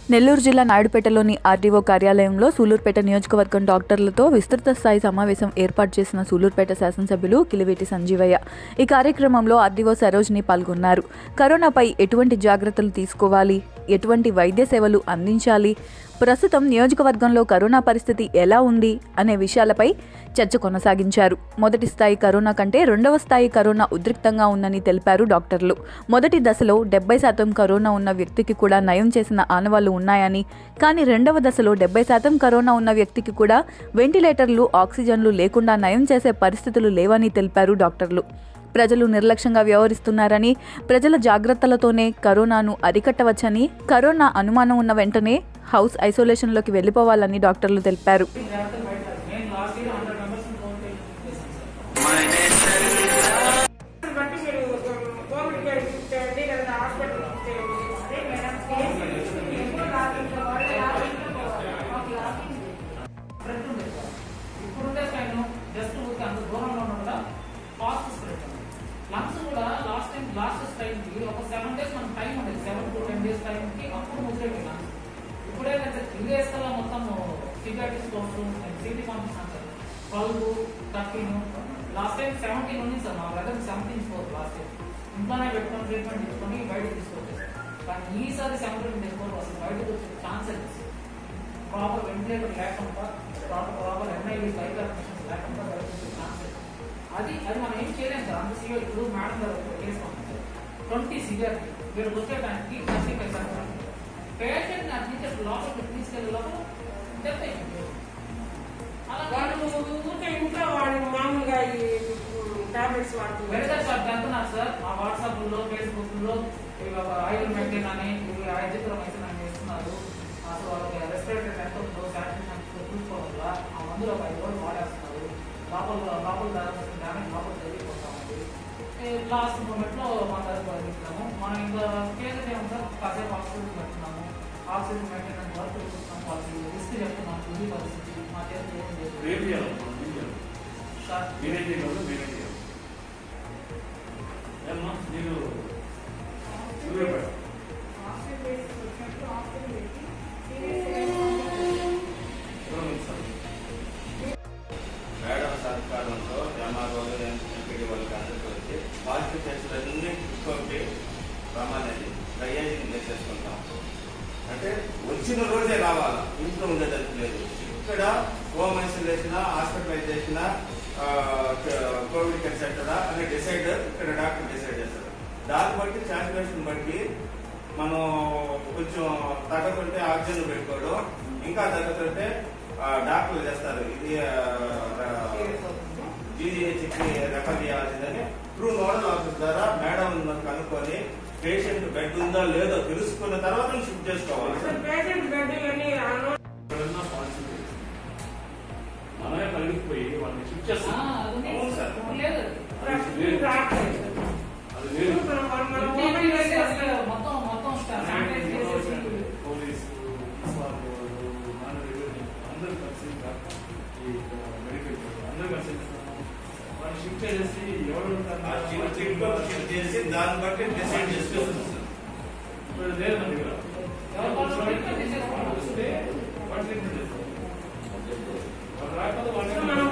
నెల్లూరు జిల్లా నాయుడుపేటలోని ఆర్డీఓ కార్యాలయంలో సూలూరుపేట నియోజకవర్గం డాక్టర్లతో విస్తృత స్థాయి సమావేశం ఏర్పాటు చేసిన సూలూరుపేట శాసనసభ్యులు కిలివేటి సంజీవయ్య ఈ కార్యక్రమంలో ఆర్డీఓ సరోజిని పాల్గొన్నారు కరోనాపై ఎటువంటి జాగ్రత్తలు తీసుకోవాలి ఎటువంటి వైద్య సేవలు అందించాలి ప్రస్తుతం నియోజకవర్గంలో కరోనా పరిస్థితి ఎలా ఉంది అనే విషయాలపై చర్చ కొనసాగించారు మొదటి స్థాయి కరోనా కంటే రెండవ స్థాయి కరోనా ఉద్రిక్తంగా ఉందని తెలిపారు డాక్టర్లు మొదటి దశలో డెబ్బై శాతం కరోనా ఉన్న వ్యక్తికి కూడా నయం చేసిన ఆనవాళ్లు ఉన్నాయని కానీ రెండవ దశలో డెబ్బై శాతం కరోనా ఉన్న వ్యక్తికి కూడా వెంటిలేటర్లు ఆక్సిజన్లు లేకుండా నయం చేసే పరిస్థితులు లేవని తెలిపారు డాక్టర్లు ప్రజలు నిర్లక్ష్యంగా వ్యవహరిస్తున్నారని ప్రజల జాగ్రత్తలతోనే కరోనాను అరికట్టవచ్చని కరోనా అనుమానం ఉన్న వెంటనే హౌస్ ఐసోలేషన్లోకి వెళ్లిపోవాలని డాక్టర్లు తెలిపారు నేను last year hundred members count చేశాను సార్ బట్టి మీరు కోవిడ్ కేర్ చేయండి లేదా హాస్పిటల్ చేయండి అదే మేడం ఎప్పుడు రాత్రి వాళ్ళే రాత్రి స్ప్రెడ్ ఉంది సార్ ఇప్పుడుండే టైం జస్ట్ ఊరికి అంత దూరంలో ఉండగా ఫాస్ట్ స్ప్రెడ్ లంగ్స్ కూడా లాస్ట్ టైం లాస్ట్ టైంకి ఒక సెవెన్ డేస్ మనకు టైం ఉండేది సెవెన్ టు టెన్ డేస్ టైంకి అప్పుడు ముసిరేవి లంగ్స్ ఇప్పుడేంటంటే త్రీ డేస్ కల్లా మొత్తం సిగాటిస్ కోర్సు సిటీ పంపిస్తాను sir twelve thirteen last time seventeen ఉంది సార్ మా brother seventeen four last time ఇంట్లోనే పెట్టుకొని ట్రీట్మెంట్ తీసుకొని బయటకు తీసుకొచ్చారు కానీ ఈసారి సెవెంటీన్ డేస్ ఫోర్ అసలు బయటకు వచ్చే ఛాన్స్ లేదు ప్రాపర్ వెంటిలేటర్ లేకుండా proper proper MIV life admissions లేకుండా బయటకు ఛాన్స్ లేదు అది అది మనం ఏం చేయలేం సార్ అంత సివియర్ ఇప్పుడు మేడం గారు ఒక కేసు పంపించారు ట్వంటీ సివియర్ వీళ్ళు వచ్చే టైంకి thirty five seven patient admission లోపలికి తీసుకెళ్లే లోపల డెత్ అయిపోయింది అలా వాళ్ళు ఊరికే ఇంట్లో వాళ్ళు మామూలుగా ఈ టాబ్లెట్స్ వాడుతున్నారు మెడికల్ షాప్ వెళ్తున్నారు సార్ మా వాట్సాప్ లో ఫేస్బుక్ లో ఆయిల్ మెయింటైన్ అని ఐజిత్రమైసిన్ అని చేస్తున్నారు అసలు వాళ్ళకి రెస్పిరేటరీ ఎంత ఉందో శానిటేషన్ చూసుకోవడం వల్ల ఆ మందులు ఒక ఐదు రోజులు వాడేస్తున్నారు లోపల లోపల డ్యామేజ్ లోపల జరిగిపోతా ఉంది లాస్ట్ మూమెంట్ లో మా దగ్గర అందిస్తున్నాము మనం ఇంకా కేసు ఏమో సార్ కాసేపు ఆక్సిజన్ పెడుతున్నాము ఆక్సిజన్ మెయింటెనెన్స్ వర్క్ చూస్తున్నాము వాళ్ళకి రిస్క్ చెప్తున్నాము ఇది పరిస్థితి మా చేతిలో ఏం లేదు ఏం చేయాలి మనం ఏం చేయాలి సార్ మీరేం చేయగలరు మీరేం చేయాలి ఏమ్మా మీరు సూర్యాపేట ఆక్సిజన్ వేసి వచ్చినప్పుడు ఆక్సిజన్ పెట్టి చూడండి సార్ మేడం సహకారంతో ఎంఆర్ఓలు ఎంపీడీ వాళ్ళకి అందరికీ వచ్చి పాజిటివ్ టెస్టులు అన్ని తీసుకొని ప్రమాణాన్ని ట్రయేజింగ్ చేసేసుకుంటాం అంటే వచ్చిన రోజే రావాలా ఇంట్లో ఉండేదానికి లేదు ఇక్కడ home isolation hospitalisation COVID care సెంటరా అనే డిసైడ్ ఇక్కడ డాక్టర్ డిసైడ్ చేస్తారు దాన్ని బట్టి శాచురేషన్ బట్టి మనం కొంచెం తగ్గకుంటే ఆక్సిజన్ పెట్టుకోవడం ఇంకా తగ్గుతుంటే ఆ, డాక్టర్లు చేస్తారు ఇది సీరియస్ అవుతుంది జీజీహెచ్కి రెఫర్ చేయాల్సిందని త్రూ నోడల్ ఆఫీస్ ద్వారా మేడం కనుక్కొని పేషెంట్ బెడ్ ఉందో లేదో తెలుసుకున్న తర్వాత షిఫ్ట్ చేసుకోవాలి అసలు పేషెంట్ బెడ్లన్నీ అన్నో ఎక్కడన్నా పాలసీ లేదు. మనమే కలిగిపోయి వాళ్ళని షిఫ్ట్ ఆ, చేస్తాం అది ఉంది. అవును సార్. ఇప్పుడు లేదు అది. అది లేదు. రావట్లేదు అది లేదు మనం మనం ఇంటికి ఓపెన్ చేసి అసలు మొత్తం మొత్తం శానిటైజ్ చేసేసి పోలీసు మున్సిపాలిటీ వాళ్ళు, మన రెవెన్యూ అందరూ కలిసి ఈ మెడికల్ అందరూ కలిసి వాళ్ళు షిఫ్ట్ చేసి ఎవరు ఆ చిన్న చిన్న షిఫ్ట్ చేసి దాన్ని బట్టి డిసైడ్ చేసుకోవాలి ఇప్పుడు లేదు మన దగ్గర ఎవరు వాళ్ళు ట్రీట్మెంట్ చేసేసుకోవాలి. వస్తే వాళ్ళు ట్రీట్మెంట్ చేస్తారు వాళ్ళు రాకపోతే సో వాళ్ళు మనం